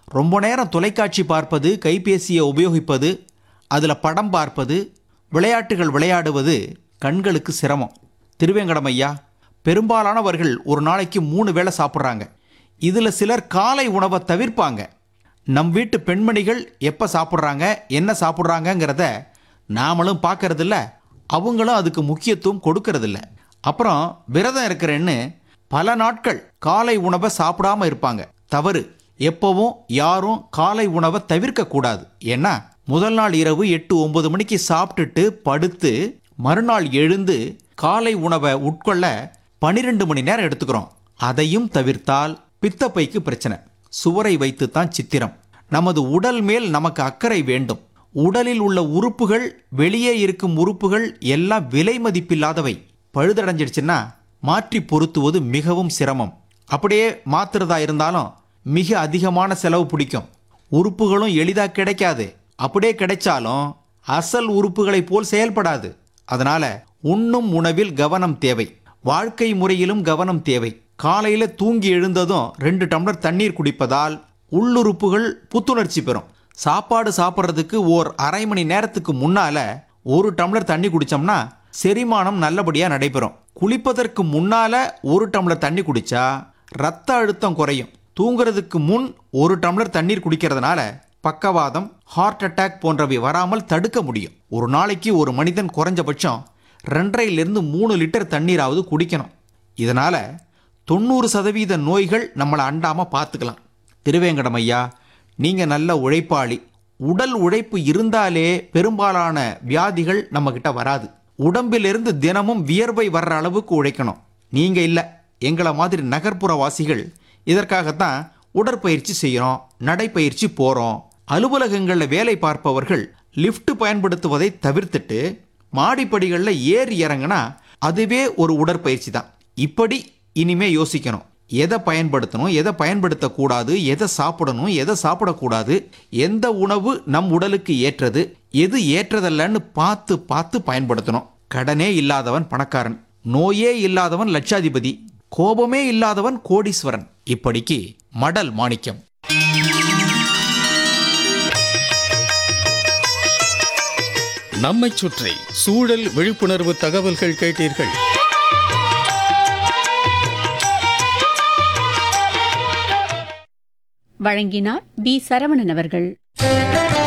ரொம்ப நேரம் தொலைக்காட்சி பார்ப்பது கைபேசியை உபயோகிப்பது அதில் படம் பார்ப்பது விளையாட்டுகள் விளையாடுவது கண்களுக்கு சிரமம் திருவேங்கடம் ஐயா பெரும்பாலானவர்கள் ஒரு நாளைக்கு மூணு வேளை சாப்பிட்றாங்க இதில் சிலர் காலை உணவை தவிர்ப்பாங்க நம் வீட்டு பெண்மணிகள் எப்போ சாப்பிட்றாங்க என்ன சாப்பிட்றாங்கங்கிறத நாமளும் பார்க்கறதில்ல அவங்களும் அதுக்கு முக்கியத்துவம் கொடுக்கறதில்ல அப்புறம் விரதம் இருக்கிறேன்னு பல நாட்கள் காலை உணவை சாப்பிடாம இருப்பாங்க தவறு எப்பவும் யாரும் காலை உணவை தவிர்க்க கூடாது ஏன்னா முதல் நாள் இரவு எட்டு ஒன்பது மணிக்கு சாப்பிட்டுட்டு படுத்து மறுநாள் எழுந்து காலை உணவை உட்கொள்ள பனிரெண்டு மணி நேரம் எடுத்துக்கிறோம் அதையும் தவிர்த்தால் பித்தப்பைக்கு பிரச்சனை சுவரை வைத்துத்தான் சித்திரம் நமது உடல் மேல் நமக்கு அக்கறை வேண்டும் உடலில் உள்ள உறுப்புகள் வெளியே இருக்கும் உறுப்புகள் எல்லாம் விலை மதிப்பில்லாதவை பழுதடைஞ்சிடுச்சுன்னா மாற்றி பொருத்துவது மிகவும் சிரமம் அப்படியே மாத்துறதா இருந்தாலும் மிக அதிகமான செலவு பிடிக்கும் உறுப்புகளும் எளிதாக கிடைக்காது அப்படியே கிடைச்சாலும் அசல் உறுப்புகளைப் போல் செயல்படாது அதனால உண்ணும் உணவில் கவனம் தேவை வாழ்க்கை முறையிலும் கவனம் தேவை காலையில தூங்கி எழுந்ததும் ரெண்டு டம்ளர் தண்ணீர் குடிப்பதால் உள்ளுறுப்புகள் புத்துணர்ச்சி பெறும் சாப்பாடு சாப்பிட்றதுக்கு ஓர் அரை மணி நேரத்துக்கு முன்னால ஒரு டம்ளர் தண்ணி குடிச்சோம்னா செரிமானம் நல்லபடியா நடைபெறும் குளிப்பதற்கு முன்னால ஒரு டம்ளர் தண்ணி குடிச்சா ரத்த அழுத்தம் குறையும் தூங்குறதுக்கு முன் ஒரு டம்ளர் தண்ணீர் குடிக்கிறதுனால பக்கவாதம் ஹார்ட் அட்டாக் போன்றவை வராமல் தடுக்க முடியும் ஒரு நாளைக்கு ஒரு மனிதன் குறைஞ்சபட்சம் ரெண்டரையிலிருந்து மூணு லிட்டர் தண்ணீராவது குடிக்கணும் இதனால தொண்ணூறு சதவீத நோய்கள் நம்மளை அண்டாம பார்த்துக்கலாம் திருவேங்கடம் ஐயா நீங்க நல்ல உழைப்பாளி உடல் உழைப்பு இருந்தாலே பெரும்பாலான வியாதிகள் நம்ம கிட்ட வராது உடம்பிலிருந்து தினமும் வியர்வை வர்ற அளவுக்கு உழைக்கணும் நீங்க இல்ல எங்களை மாதிரி நகர்ப்புற வாசிகள் இதற்காகத்தான் உடற்பயிற்சி செய்கிறோம் நடைப்பயிற்சி போறோம் அலுவலகங்களில் வேலை பார்ப்பவர்கள் லிஃப்ட் பயன்படுத்துவதை தவிர்த்துட்டு மாடிப்படிகளில் ஏறி இறங்கினா அதுவே ஒரு உடற்பயிற்சி தான் இப்படி இனிமே யோசிக்கணும் எதை பயன்படுத்தணும் எதை பயன்படுத்தக்கூடாது எதை சாப்பிடணும் எதை சாப்பிடக்கூடாது எந்த உணவு நம் உடலுக்கு ஏற்றது எது ஏற்றதல்லன்னு பார்த்து பார்த்து பயன்படுத்தணும் கடனே இல்லாதவன் பணக்காரன் நோயே இல்லாதவன் லட்சாதிபதி கோபமே இல்லாதவன் கோடீஸ்வரன் இப்படிக்கு மடல் மாணிக்கம் நம்மைச் சுற்றி சூழல் விழிப்புணர்வு தகவல்கள் கேட்டீர்கள் வழங்கினார் பி சரவணன் அவர்கள்